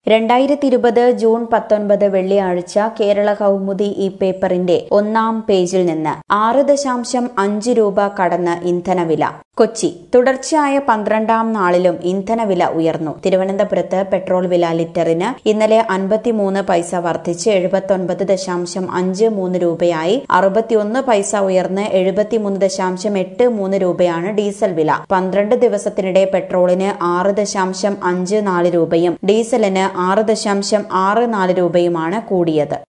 രണ്ടായിരത്തി ഇരുപത് ജൂൺ പത്തൊൻപത് വെള്ളിയാഴ്ച കേരള കൗമുദി ഈ പേപ്പറിന്റെ ഒന്നാം പേജിൽ നിന്ന് ആറ് ദശാംശം അഞ്ച് രൂപ കടന്ന് ഇന്ധനവില കൊച്ചി തുടർച്ചയായ പന്ത്രണ്ടാം നാളിലും ഇന്ധനവില ഉയർന്നു തിരുവനന്തപുരത്ത് പെട്രോൾ വില ലിറ്ററിന് ഇന്നലെ അൻപത്തിമൂന്ന് പൈസ വർദ്ധിച്ച് എഴുപത്തൊൻപത് ദശാംശം അഞ്ച് മൂന്ന് രൂപയായി അറുപത്തിയൊന്ന് പൈസ ഉയർന്ന് എഴുപത്തിമൂന്ന് ദശാംശം എട്ട് മൂന്ന് രൂപയാണ് ഡീസൽ വില പന്ത്രണ്ട് ദിവസത്തിനിടെ പെട്രോളിന് ആറ് ദശാംശം അഞ്ച് നാല് രൂപയും ഡീസലിന് ആറ് ദശാംശം ആറ് നാല് രൂപയുമാണ് കൂടിയത്